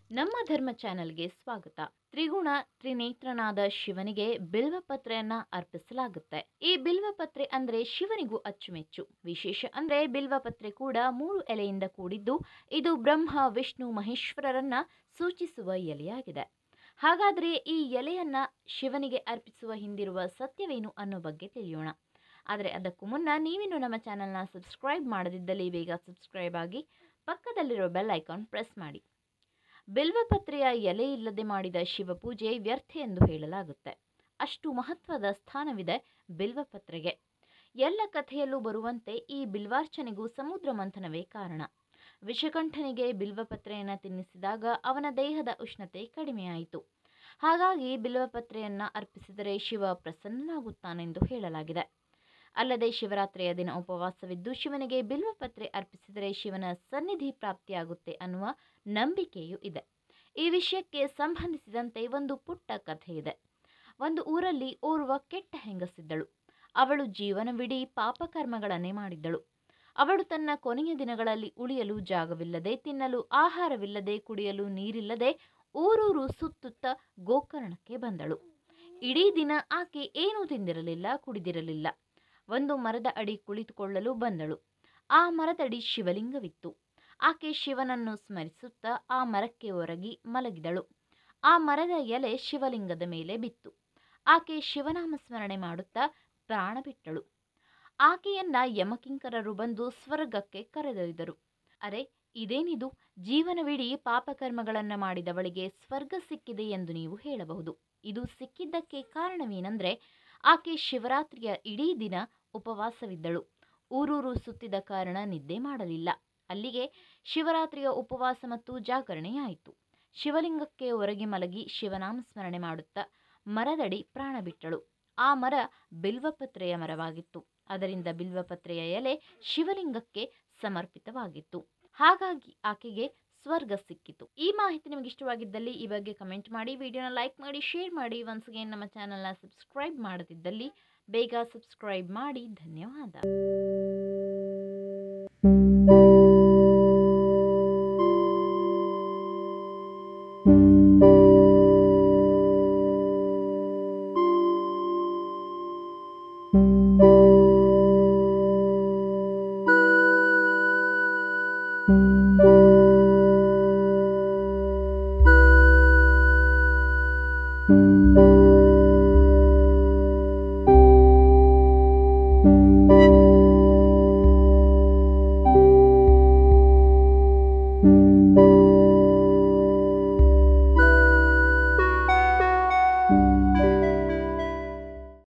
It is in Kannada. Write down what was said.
ನಮ್ಮ ಧರ್ಮ ಚಾನೆಲ್ಗೆ ಸ್ವಾಗತ ತ್ರಿಗುಣ ತ್ರಿನೇತ್ರನಾದ ಶಿವನಿಗೆ ಬಿಲ್ವಪತ್ರೆಯನ್ನ ಅರ್ಪಿಸಲಾಗುತ್ತೆ ಈ ಬಿಲ್ವಪತ್ರೆ ಅಂದ್ರೆ ಶಿವನಿಗೂ ಅಚ್ಚುಮೆಚ್ಚು ವಿಶೇಷ ಅಂದ್ರೆ ಬಿಲ್ವಪತ್ರೆ ಕೂಡ ಮೂರು ಎಲೆಯಿಂದ ಕೂಡಿದ್ದು ಇದು ಬ್ರಹ್ಮ ವಿಷ್ಣು ಮಹೇಶ್ವರರನ್ನ ಸೂಚಿಸುವ ಎಲೆಯಾಗಿದೆ ಹಾಗಾದ್ರೆ ಈ ಎಲೆಯನ್ನ ಶಿವನಿಗೆ ಅರ್ಪಿಸುವ ಹಿಂದಿರುವ ಸತ್ಯವೇನು ಅನ್ನೋ ಬಗ್ಗೆ ತಿಳಿಯೋಣ ಆದರೆ ಅದಕ್ಕೂ ಮುನ್ನ ನೀವಿನ್ನು ನಮ್ಮ ಚಾನಲ್ನ ಸಬ್ಸ್ಕ್ರೈಬ್ ಮಾಡದಿದ್ದಲ್ಲಿ ಬೇಗ ಸಬ್ಸ್ಕ್ರೈಬ್ ಆಗಿ ಪಕ್ಕದಲ್ಲಿರೋ ಬೆಲ್ ಐಕಾನ್ ಪ್ರೆಸ್ ಮಾಡಿ ಬಿಲ್ವಪತ್ರೆಯ ಎಲೆ ಇಲ್ಲದೆ ಮಾಡಿದ ಶಿವಪೂಜೆ ವ್ಯರ್ಥ ಎಂದು ಹೇಳಲಾಗುತ್ತೆ ಅಷ್ಟು ಮಹತ್ವದ ಸ್ಥಾನವಿದೆ ಬಿಲ್ವಪತ್ರೆಗೆ ಎಲ್ಲ ಕಥೆಯಲ್ಲೂ ಬರುವಂತೆ ಈ ಬಿಲ್ವಾರ್ಚನೆಗೂ ಸಮುದ್ರ ಮಂಥನವೇ ಕಾರಣ ವಿಷಕಂಠನಿಗೆ ಬಿಲ್ವಪತ್ರೆಯನ್ನು ತಿನ್ನಿಸಿದಾಗ ಅವನ ದೇಹದ ಉಷ್ಣತೆ ಕಡಿಮೆಯಾಯಿತು ಹಾಗಾಗಿ ಬಿಲ್ವಪತ್ರೆಯನ್ನ ಅರ್ಪಿಸಿದರೆ ಶಿವ ಪ್ರಸನ್ನನಾಗುತ್ತಾನೆಂದು ಹೇಳಲಾಗಿದೆ ಅಲ್ಲದೆ ಶಿವರಾತ್ರಿಯ ದಿನ ಉಪವಾಸವಿದ್ದು ಶಿವನಿಗೆ ಬಿಲ್ವಪತ್ರೆ ಅರ್ಪಿಸಿದರೆ ಶಿವನ ಸನ್ನಿಧಿ ಪ್ರಾಪ್ತಿಯಾಗುತ್ತೆ ಅನ್ನುವ ನಂಬಿಕೆಯೂ ಇದೆ ಈ ವಿಷಯಕ್ಕೆ ಸಂಬಂಧಿಸಿದಂತೆ ಒಂದು ಪುಟ್ಟ ಕಥೆ ಇದೆ ಒಂದು ಊರಲ್ಲಿ ಓರ್ವ ಕೆಟ್ಟ ಹೆಂಗಸಿದ್ದಳು ಅವಳು ಜೀವನವಿಡೀ ಪಾಪಕರ್ಮಗಳನ್ನೇ ಮಾಡಿದ್ದಳು ಅವಳು ತನ್ನ ಕೊನೆಯ ದಿನಗಳಲ್ಲಿ ಉಳಿಯಲು ಜಾಗವಿಲ್ಲದೆ ತಿನ್ನಲು ಆಹಾರವಿಲ್ಲದೆ ಕುಡಿಯಲು ನೀರಿಲ್ಲದೆ ಊರೂರು ಸುತ್ತುತ್ತ ಗೋಕರ್ಣಕ್ಕೆ ಬಂದಳು ಇಡೀ ದಿನ ಆಕೆ ಏನೂ ತಿಂದಿರಲಿಲ್ಲ ಕುಡಿದಿರಲಿಲ್ಲ ಒಂದು ಮರದ ಅಡಿ ಕುಳಿತುಕೊಳ್ಳಲು ಬಂದಳು ಆ ಮರದಡಿ ಶಿವಲಿಂಗವಿತ್ತು ಆಕೆ ಶಿವನನ್ನು ಸ್ಮರಿಸುತ್ತಾ ಆ ಮರಕ್ಕೆ ಒರಗಿ ಮಲಗಿದಳು ಆ ಮರದ ಎಲೆ ಶಿವಲಿಂಗದ ಮೇಲೆ ಬಿತ್ತು ಆಕೆ ಶಿವನಾಮ ಸ್ಮರಣೆ ಮಾಡುತ್ತಾ ಪ್ರಾಣ ಬಿಟ್ಟಳು ಆಕೆಯನ್ನ ಯಮಕಿಂಕರರು ಬಂದು ಸ್ವರ್ಗಕ್ಕೆ ಕರೆದೊಯ್ದರು ಅರೆ ಇದೇನಿದು ಜೀವನವಿಡೀ ಪಾಪಕರ್ಮಗಳನ್ನ ಮಾಡಿದವಳಿಗೆ ಸ್ವರ್ಗ ಸಿಕ್ಕಿದೆ ಎಂದು ನೀವು ಹೇಳಬಹುದು ಇದು ಸಿಕ್ಕಿದ್ದಕ್ಕೆ ಕಾರಣವೇನೆಂದ್ರೆ ಆಕೆ ಶಿವರಾತ್ರಿಯ ಇಡೀ ದಿನ ಉಪವಾಸವಿದ್ದಳು ಊರೂರು ಸುತ್ತಿದ ಕಾರಣ ನಿದ್ದೆ ಮಾಡಲಿಲ್ಲ ಅಲ್ಲಿಗೆ ಶಿವರಾತ್ರಿಯ ಉಪವಾಸ ಮತ್ತು ಜಾಗರಣೆಯಾಯಿತು ಶಿವಲಿಂಗಕ್ಕೆ ಹೊರಗೆ ಮಲಗಿ ಶಿವನಾಮ ಸ್ಮರಣೆ ಮಾಡುತ್ತಾ ಮರದಡಿ ಪ್ರಾಣ ಬಿಟ್ಟಳು ಆ ಮರ ಬಿಲ್ವಪತ್ರೆಯ ಮರವಾಗಿತ್ತು ಅದರಿಂದ ಬಿಲ್ವಪತ್ರೆಯ ಎಲೆ ಶಿವಲಿಂಗಕ್ಕೆ ಸಮರ್ಪಿತವಾಗಿತ್ತು ಹಾಗಾಗಿ ಆಕೆಗೆ ಸ್ವರ್ಗ ಸಿಕ್ಕಿತು ಈ ಮಾಹಿತಿ ನಿಮಗೆ ಇಷ್ಟವಾಗಿದ್ದಲ್ಲಿ ಈ ಬಗ್ಗೆ ಕಮೆಂಟ್ ಮಾಡಿ ವಿಡಿಯೋನ ಲೈಕ್ ಮಾಡಿ ಶೇರ್ ಮಾಡಿ ಒನ್ಸ್ ಅಗೇನ್ ನಮ್ಮ ಚಾನಲ್ನ ಸಬ್ಸ್ಕ್ರೈಬ್ ಮಾಡದಿದ್ದಲ್ಲಿ ಬೇಗ ಸಬ್ಸ್ಕ್ರೈಬ್ ಮಾಡಿ ಧನ್ಯವಾದ